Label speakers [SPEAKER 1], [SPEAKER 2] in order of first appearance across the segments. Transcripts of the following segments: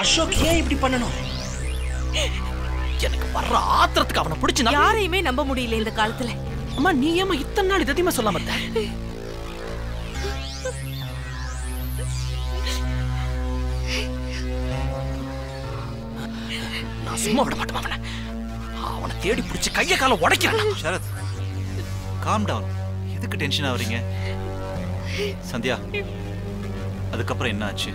[SPEAKER 1] அசோக் ஏன் இப்படி பண்ணணும் எனக்கு வர்ற ஆத்திரத்துக்கு அவனை பிடிச்சு நான்
[SPEAKER 2] யாரையுமே நம்ப முடியல இந்த காலத்துல
[SPEAKER 1] அம்மா நீ ஏமா இத்தனை நாள் இதத்தையுமே சொல்லாம இருந்த நான் சும்மா விட மாட்டேன் அவனை அவனை தேடி பிடிச்சு கைய கால உடைக்கிறேன்
[SPEAKER 3] சரத் காம் டவுன் எதுக்கு டென்ஷன் ஆகுறீங்க சந்தியா அதுக்கப்புறம் என்ன ஆச்சு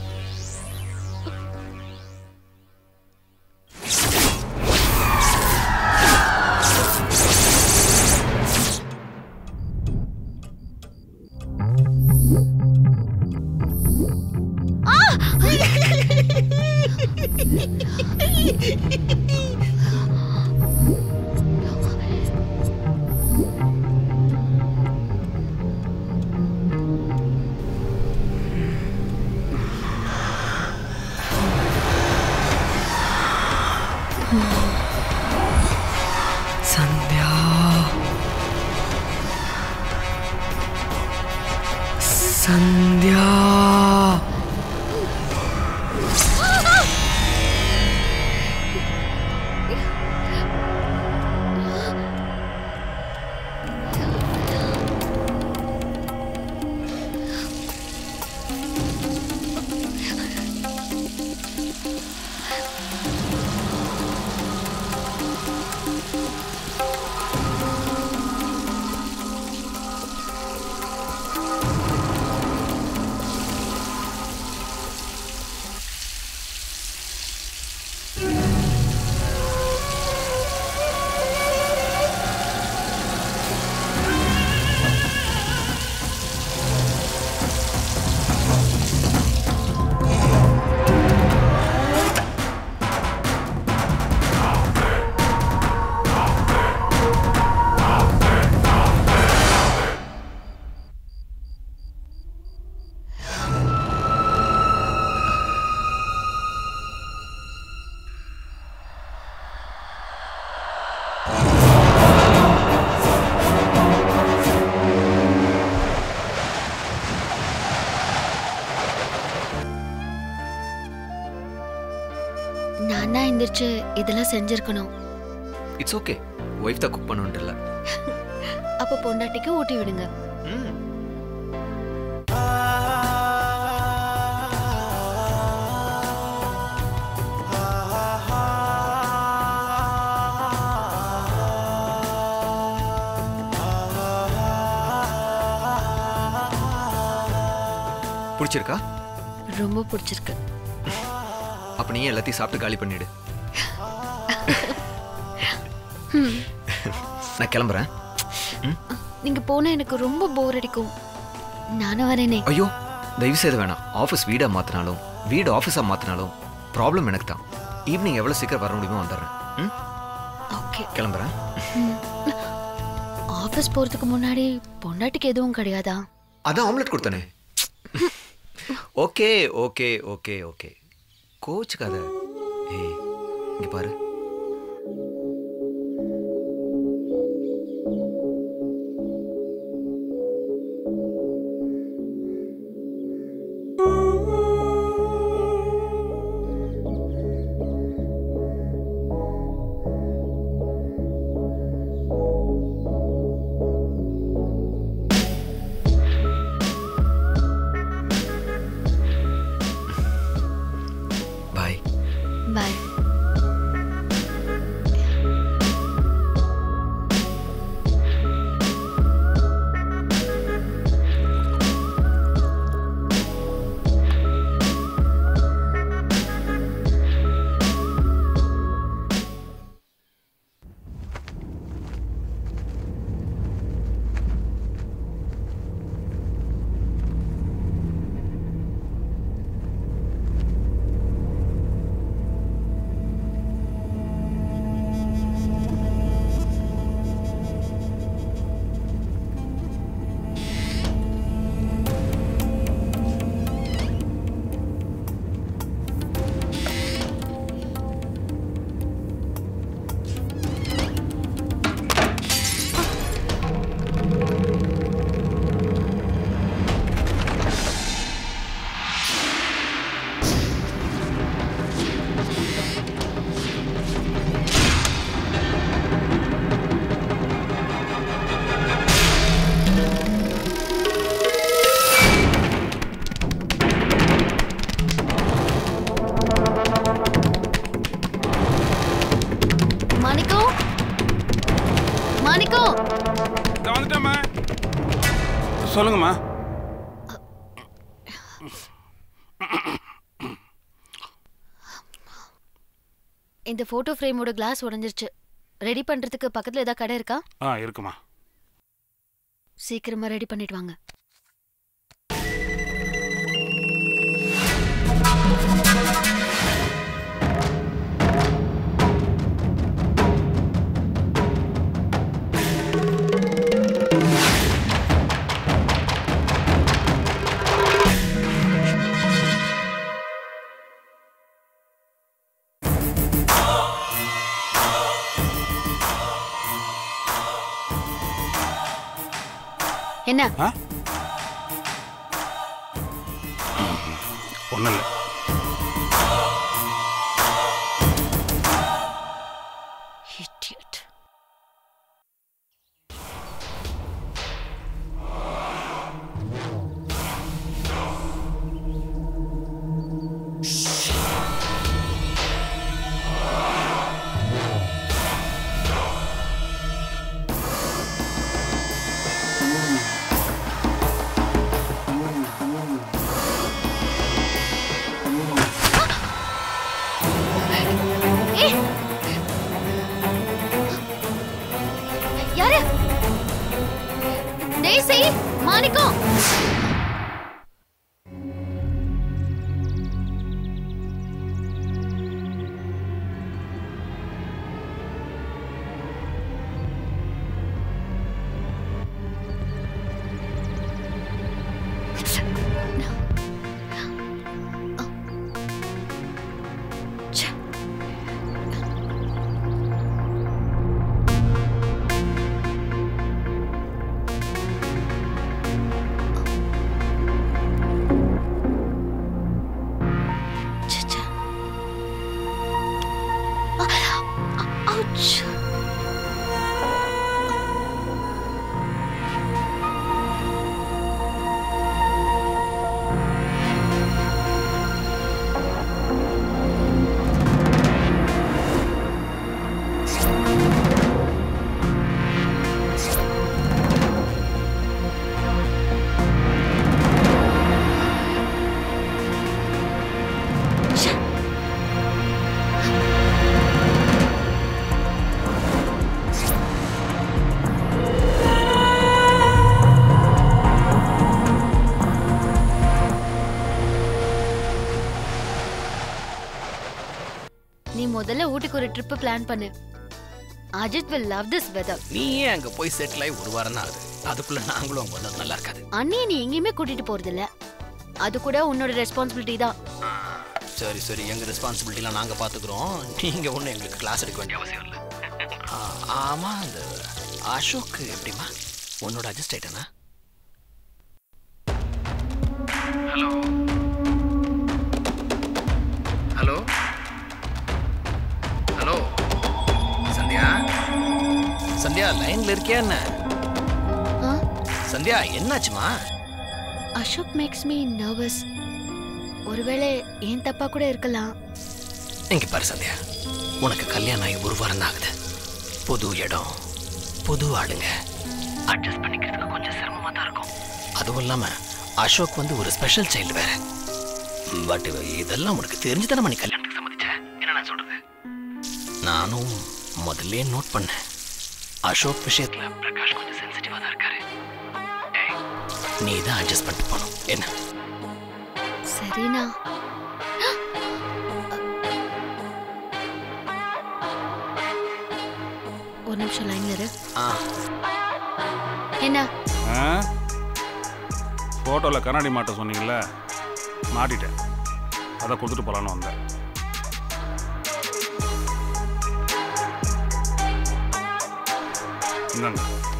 [SPEAKER 4] சந்தியா சந்தியா
[SPEAKER 5] நான் தான் எந்திரிச்சு இதெல்லாம் செஞ்சிருக்கணும்
[SPEAKER 4] இட்ஸ் ஓகே ஒய்ஃப் தான் குக் பண்ணுன்ட்டுல
[SPEAKER 5] அப்ப பொண்டாட்டிக்கு ஊட்டி விடுங்க
[SPEAKER 4] ம் பிடிச்சிருக்கா
[SPEAKER 5] ரொம்ப பிடிச்சிருக்கு
[SPEAKER 4] அப்ப நீ எல்லாத்தையும் சாப்பிட்டு காலி பண்ணிடு நான் கிளம்புறேன்
[SPEAKER 5] நீங்க போனா எனக்கு ரொம்ப போர் அடிக்கும் நானும் வரேனே
[SPEAKER 4] ஐயோ தயவு செய்து வேணாம் ஆஃபீஸ் வீடா மாத்தினாலும் வீடு ஆஃபீஸா மாத்தினாலும் ப்ராப்ளம் எனக்கு தான் ஈவினிங் எவ்வளவு சீக்கிரம் வர முடியுமோ வந்துடுறேன் ம்
[SPEAKER 5] ஓகே
[SPEAKER 4] கிளம்புறேன்
[SPEAKER 5] ஆபீஸ் போறதுக்கு முன்னாடி பொண்டாட்டிக்கு எதுவும் கிடையாதா
[SPEAKER 4] அதான் ஆம்லெட் கொடுத்தனே ஓகே ஓகே ஓகே ஓகே கோச்சுக்காத ஏய் இங்க பாரு பாய்
[SPEAKER 5] பாய் மாணிக்கோ மாணிக்கோ
[SPEAKER 6] இதோ வந்துட்டேம்மா சொல்லுங்கம்மா
[SPEAKER 5] இந்த போட்டோ ஃப்ரேமோட கிளாஸ் உடைஞ்சிருச்சு ரெடி பண்றதுக்கு பக்கத்துல ஏதாவது கடை இருக்கா
[SPEAKER 6] ஆ இருக்குமா
[SPEAKER 5] சீக்கிரமா ரெடி பண்ணிட்டு வாங்க என்ன
[SPEAKER 6] ஆ ஒன்றும் இல்லை
[SPEAKER 5] Idiot. ஏய்! யாரு டேசி மாணிக்கம் ச்சே. ச்சே, ச்சே. ஆ, ஆ, ouch. ச்சே. நீ முதல்ல ஊட்டிக்கு ஒரு ட்ரிப் பிளான் பண்ணு Ajith will love this weather
[SPEAKER 1] நீயே அங்க போய் செட்டில் ஆகி ஒரு வாரம் தான் ஆகுது அதுக்குள்ள நாங்களும் அங்க வந்தது நல்லா இருக்காது
[SPEAKER 5] அண்ணியை நீ எங்கேயுமே கூட்டிட்டு போறது இல்ல அது கூட உன்னோட ரெஸ்பான்சிபிலிட்டி தான்
[SPEAKER 1] சரி சரி எங்க ரெஸ்பான்சிபிலிட்டிலாம் நாங்க பாத்துக்கிறோம் நீங்க ஒன்றும் எங்களுக்கு கிளாஸ் எடுக்க வேண்டிய அவசியம் இல்லை ஆ, ஆமா அந்த அசோக் எப்படிமா உன்னோட அட்ஜஸ்ட் ஆயிட்டானா hello hello hello Sandhya Sandhya லைன்ல இருக்கியா என்ன
[SPEAKER 5] ஆ?
[SPEAKER 1] சந்தியா என்னாச்சுமா
[SPEAKER 5] அசோக் மேக்ஸ் மீ நர்வஸ் ஒருவேளை ஏன் தப்பா கூட இருக்கலாம்
[SPEAKER 1] இங்க பாரு சந்தியா உனக்கு கல்யாணம் ஆகி ஒரு வாரம் தான் ஆகுது புது இடம் புது ஆளுங்க அட்ஜஸ்ட் பண்ணிக்கிறதுக்கு கொஞ்சம் சிரமமா தான் இருக்கும் அதுவும் இல்லாம அசோக் வந்து ஒரு ஸ்பெஷல் சைல்டு வேற பட் இதெல்லாம் உனக்கு தெரிஞ்சு தானே நீ கல்யாணத்துக்கு சம்மதிச்ச என்ன நான் சொல்றது நானும் முதல்ல நோட் பண்ணேன் அசோக் விஷயத்துல பிரகாஷ் கொஞ்சம் சென்சிட்டிவா தான் இருக்காரு ஏய், நீ தான் அட்ஜஸ்ட் பண்ணிட்டு போகணும் என்ன
[SPEAKER 5] சரிண்ணா ஒரு நிமிஷம் லைன்ல இரு
[SPEAKER 1] ஆ
[SPEAKER 5] என்ன
[SPEAKER 6] ஆ ஃபோட்டோவில் கண்ணாடி மாட்ட சொன்னீங்கல்ல மாட்டிட்டேன் அதை கொடுத்துட்டு போகலான்னு வந்தேன் இந்தாங்க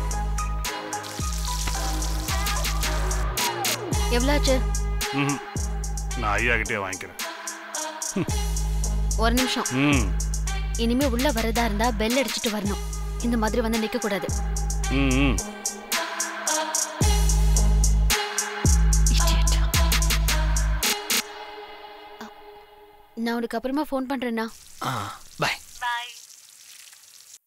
[SPEAKER 5] எவ்வளோ ஆச்சு
[SPEAKER 6] ம் நான் ஐயா கிட்டே வாங்கிக்கிறேன்
[SPEAKER 5] ஒரு நிமிஷம்
[SPEAKER 6] ம்
[SPEAKER 5] இனிமே உள்ள வரதா இருந்தா பெல் அடிச்சிட்டு வரணும் இந்த மாதிரி வந்து நிக்க கூடாது
[SPEAKER 6] ம் ம்
[SPEAKER 5] Idiot. நான் உனக்கு அப்புறமா ஃபோன் பண்றேன்னா
[SPEAKER 1] ஆ bye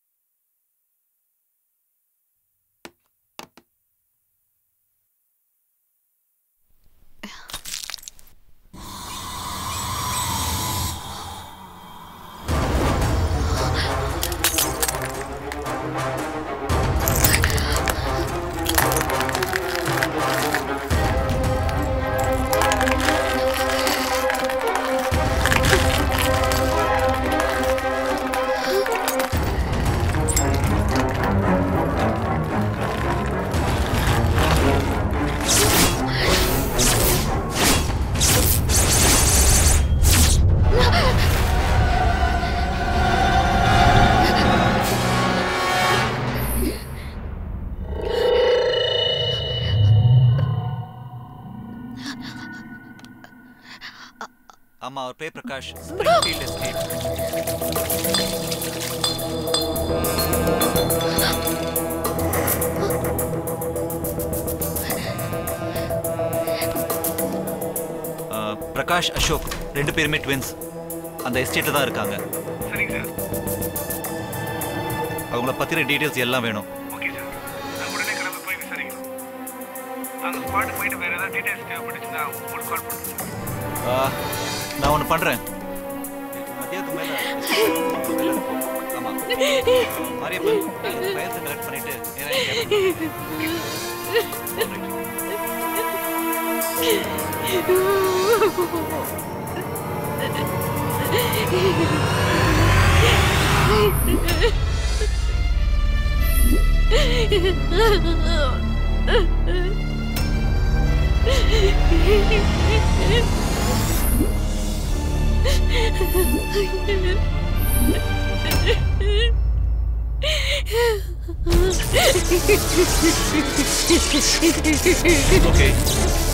[SPEAKER 3] Prakash Springfield estate Prakash Ashok ரெண்டு பேருமே ட்வின்ஸ் அந்த எஸ்டேட்டில் தான் இருக்காங்க
[SPEAKER 6] சரிங்க சார்
[SPEAKER 3] அவங்கள பற்றின டீட்டெயில்ஸ் எல்லாம் வேணும்
[SPEAKER 6] ஓகே சார் நான் உடனே கிளம்பி போய் விசாரிக்கிறோம் அந்த ஸ்பாட்டுக்கு போயிட்டு வேறு ஏதாவது டீட்டெயில்ஸ் தேவைப்பட்டுச்சுன்னா உங்களுக்கு கால் பண்ணுறேன் சார்
[SPEAKER 3] ஆ, நான் ஒன்று பண்ணுறேன் மதியத்துக்கு மேலே ஆமாம் மாரியப்பன் ஃபயர்ஸை கலெக்ட் பண்ணிட்டு நேரா இங்க கேபின் ஓகே